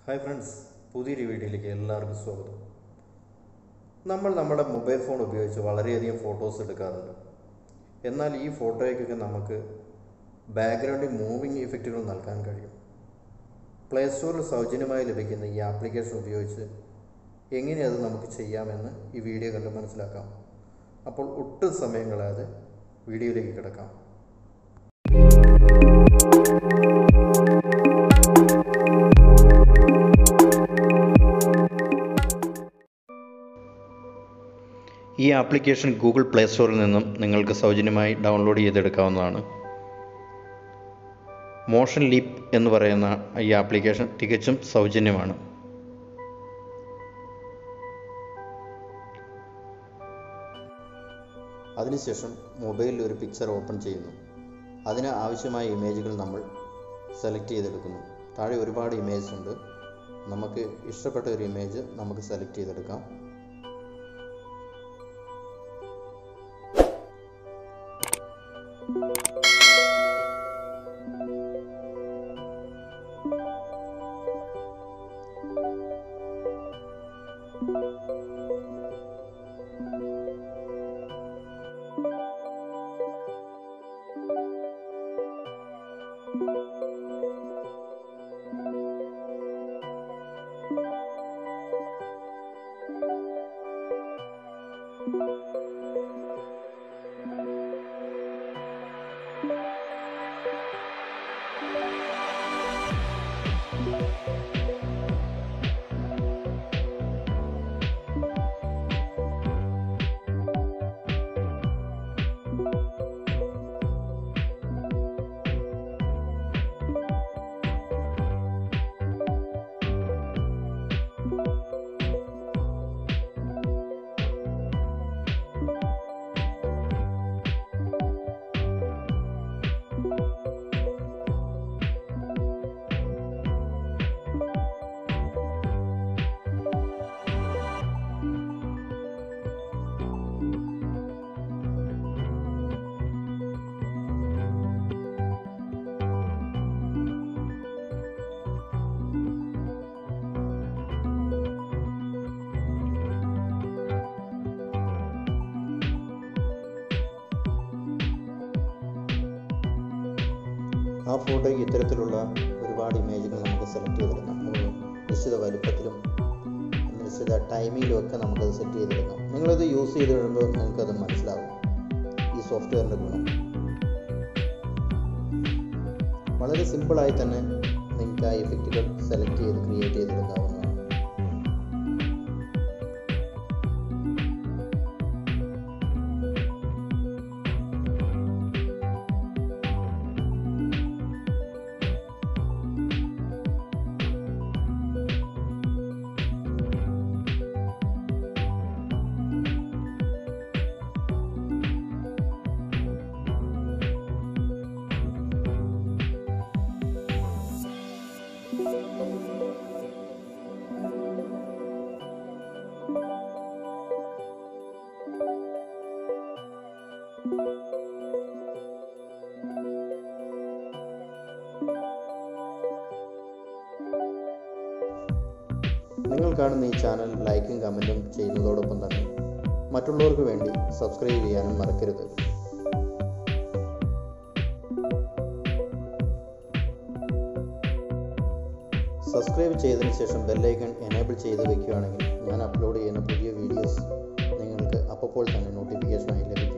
hi friends പുതിയൊരു വീഡിയോയിലേക്ക് എല്ലാവർക്കും സ്വാഗതം നമ്മൾ നമ്മുടെ മൊബൈൽ ഫോൺ ഉപയോഗിച്ച് വളരെയധികം ഫോട്ടോസ് എടുക്കാറുണ്ട് എന്നാൽ ഈ ഫോട്ടോയ്ക്കൊക്കെ നമുക്ക് ബാക്ക്ഗ്രൗണ്ടിൽ മൂവിങ് ഇഫക്റ്റുകൾ നൽകാൻ കഴിയും പ്ലേ സ്റ്റോറിൽ സൗജന്യമായി ലഭിക്കുന്ന ഈ ആപ്ലിക്കേഷൻ ഉപയോഗിച്ച് എങ്ങനെ അത് നമുക്ക് ചെയ്യാമെന്ന് ഈ വീഡിയോ കണ്ട് മനസ്സിലാക്കാം അപ്പോൾ ഒട്ടും സമയം കളയാതെ വീഡിയോയിലേക്ക് കിടക്കാം ഈ ആപ്ലിക്കേഷൻ ഗൂഗിൾ പ്ലേ സ്റ്റോറിൽ നിന്നും നിങ്ങൾക്ക് സൗജന്യമായി ഡൗൺലോഡ് ചെയ്തെടുക്കാവുന്നതാണ് മോഷൻ ലീപ്പ് എന്ന് പറയുന്ന ഈ ആപ്ലിക്കേഷൻ തികച്ചും സൗജന്യമാണ് അതിനുശേഷം മൊബൈലിൽ ഒരു പിക്ചർ ഓപ്പൺ ചെയ്യുന്നു അതിന് ആവശ്യമായ ഇമേജുകൾ നമ്മൾ സെലക്ട് ചെയ്തെടുക്കുന്നു താഴെ ഒരുപാട് ഇമേജ് ഉണ്ട് നമുക്ക് ഇഷ്ടപ്പെട്ട ഒരു ഇമേജ് നമുക്ക് സെലക്ട് ചെയ്തെടുക്കാം ആ ഫോട്ടോയ്ക്ക് ഇത്തരത്തിലുള്ള ഒരുപാട് ഇമേജുകൾ നമുക്ക് സെലക്ട് ചെയ്തെടുക്കാം ഒരു നിശ്ചിത വലുപ്പത്തിലും നിശ്ചിത ടൈമിലും ഒക്കെ നമുക്കത് സെറ്റ് ചെയ്തെടുക്കാം നിങ്ങളത് യൂസ് ചെയ്ത് കഴിയുമ്പോൾ നിങ്ങൾക്കത് മനസ്സിലാവും ഈ സോഫ്റ്റ്വെയറിൻ്റെ ഗുണം വളരെ സിമ്പിളായി തന്നെ നിങ്ങൾക്ക് ആ എഫക്റ്റുകൾ സെലക്ട് ചെയ്ത് ക്രിയേറ്റ് ചെയ്തെടുക്കാവുന്നതാണ് നിങ്ങൾ കാണുന്ന ഈ ചാനൽ ലൈക്കും കമൻറ്റും ചെയ്യുന്നതോടൊപ്പം തന്നെ മറ്റുള്ളവർക്ക് വേണ്ടി സബ്സ്ക്രൈബ് ചെയ്യാനും മറക്കരുത് സബ്സ്ക്രൈബ് ചെയ്തതിന് ശേഷം ബെല്ലൈക്കൺ എനേബിൾ ചെയ്ത് വെക്കുകയാണെങ്കിൽ ഞാൻ അപ്ലോഡ് ചെയ്യുന്ന പുതിയ വീഡിയോസ് നിങ്ങൾക്ക് അപ്പോൾ തന്നെ നോട്ടിഫിക്കേഷനായി ലഭിക്കും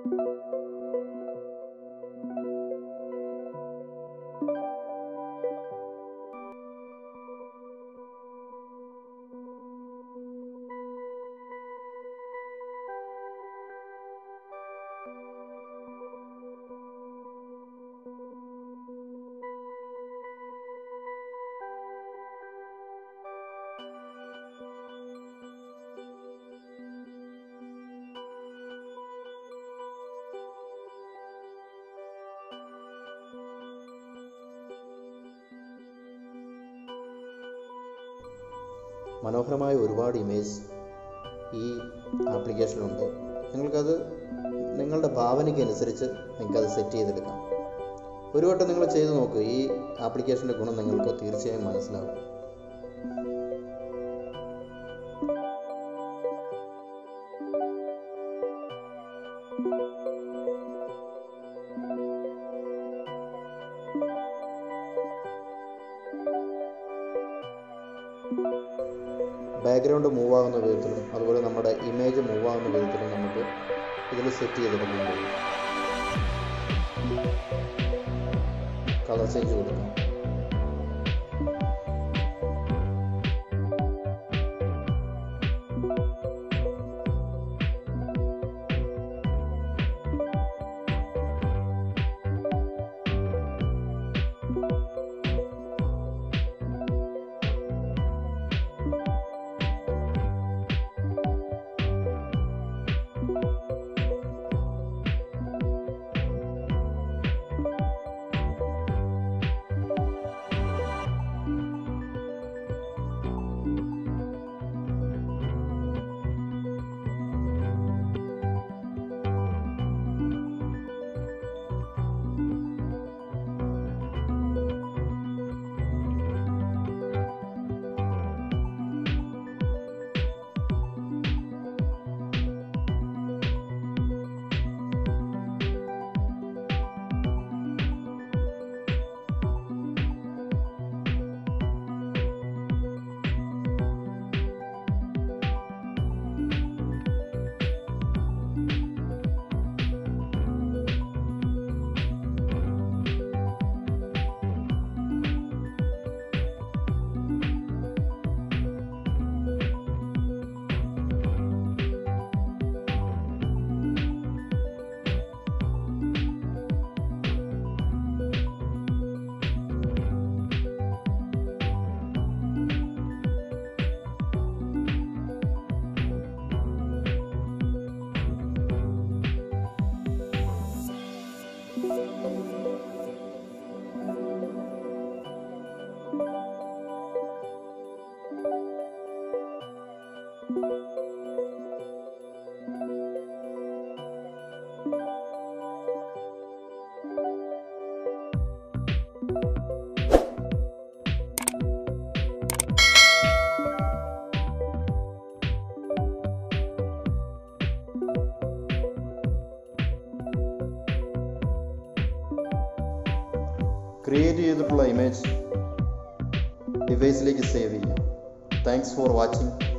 മനോഹരമായ ഒരുപാട് ഇമേജ് ഈ ആപ്ലിക്കേഷനിലുണ്ട് നിങ്ങൾക്കത് നിങ്ങളുടെ ഭാവനയ്ക്ക് അനുസരിച്ച് നിങ്ങൾക്കത് സെറ്റ് ചെയ്തെടുക്കാം ഒരു വട്ടം നിങ്ങൾ ചെയ്ത് നോക്കുക ഈ ആപ്ലിക്കേഷൻ്റെ ഗുണം നിങ്ങൾക്ക് തീർച്ചയായും മനസ്സിലാവും ബാക്ക്ഗ്രൗണ്ട് മൂവ് ആകുന്ന വിധത്തിലും അതുപോലെ നമ്മുടെ ഇമേജ് മൂവ് ആകുന്ന വിധത്തിലും നമുക്ക് ഇതിൽ സെറ്റ് ചെയ്തെടുക്കാൻ കഴിയും കളർ ചേഞ്ച് കൊടുക്കാം ക്രിയേറ്റ് ചെയ്തിട്ടുള്ള ഇമേജ് ഡിവൈസിലേക്ക് സേവ് ചെയ്യാം താങ്ക്സ് ഫോർ വാച്ചിങ്